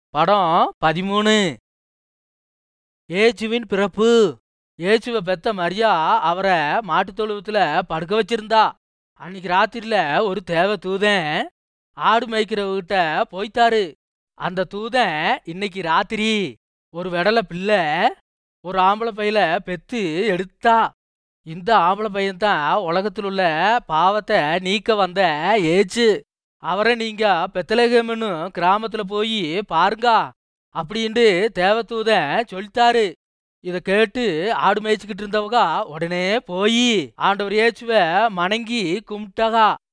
படம் பதிமூணு ஏச்சுவின் பிறப்பு ஏச்சுவை பெத்த மரியா அவரை மாட்டுத் தொழுவத்துல படுக்க வச்சிருந்தா அன்னைக்கு ராத்திரில ஒரு தேவ தூதன் ஆடு மேய்க்கிறவகிட்ட போய்த்தாரு அந்த தூதன் இன்னைக்கு ராத்திரி ஒரு வெடலை பிள்ளை ஒரு ஆம்பளை பையில பெத்து எடுத்தா இந்த ஆம்பளை பையன்தான் உலகத்தில் உள்ள பாவத்தை நீக்க வந்த ஏச்சு அவரை நீங்க பெத்தலகேமன்னு கிராமத்துல போய் பாருங்க அப்படின்ட்டு தேவதூதன் சொல்லித்தாரு இத கேட்டு ஆடு மேய்ச்சிக்கிட்டு இருந்தவங்க உடனே போய் ஆண்டவர் ஏச்சுவ மணங்கி கும்பிட்டாகா